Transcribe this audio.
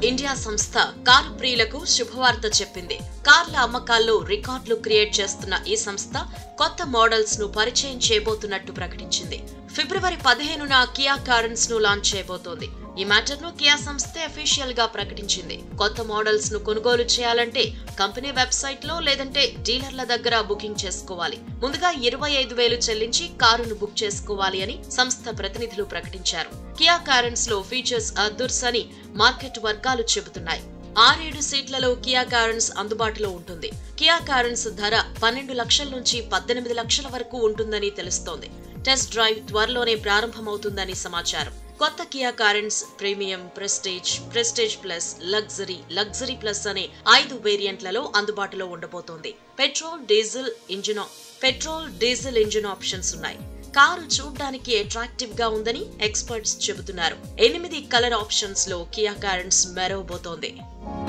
India సంస్థ car ప్రియులకు శుభవార్త చెప్పింది కార్ల అమ్మకాల్లో రికార్డులు క్రియేట్ చేస్తున్న ఈ సంస్థ కొత్త మోడల్స్ ను పరిచయం చేయబోతున్నట్టు ప్రకటించింది ఫిబ్రవరి పదిహేనున కియా కారెన్స్ ను లాంచ్ చేయబోతోంది ఈ మ్యాటర్ ను కియా సంస్థే అఫీషియల్ గా ప్రకటించింది కొత్త మోడల్స్ ను కొనుగోలు చేయాలంటే కంపెనీ వెబ్సైట్ లో లేదంటే డీలర్ల దగ్గర బుకింగ్ చేసుకోవాలి ముందుగా ఇరవై ఐదు వేలు చెల్లించి కారును బుక్ చేసుకోవాలి అని సంస్థ ప్రతినిధులు ప్రకటించారు కియా కారెన్స్ లో ఫీచర్స్ అదుర్స్ అని మార్కెట్ వర్గాలు చెబుతున్నాయి ఆరేడు సీట్లలో కియా కారెన్స్ అందుబాటులో ఉంటుంది కియా కారెన్స్ ధర పన్నెండు లక్షల నుంచి పద్దెనిమిది లక్షల వరకు ఉంటుందని తెలుస్తోంది టెస్ట్ డ్రైవ్ త్వరలోనే ప్రారంభమవుతుందని సమాచారం కొత్త Kia Carens premium prestige prestige plus luxury luxury plus అనే ఐదు వేరియంట్లలో అందుబాటులో ఉండబోతోంది petrol diesel engine petrol diesel engine options ఉన్నాయి కారు చూడ్డానికి అట్రాక్టివ్ గా ఉందని ఎక్స్పర్ట్స్ చెబుతున్నారు ఎనిమిది కలర్ ఆప్షన్స్ లో కియా కారెన్స్ మెరవబోతోంది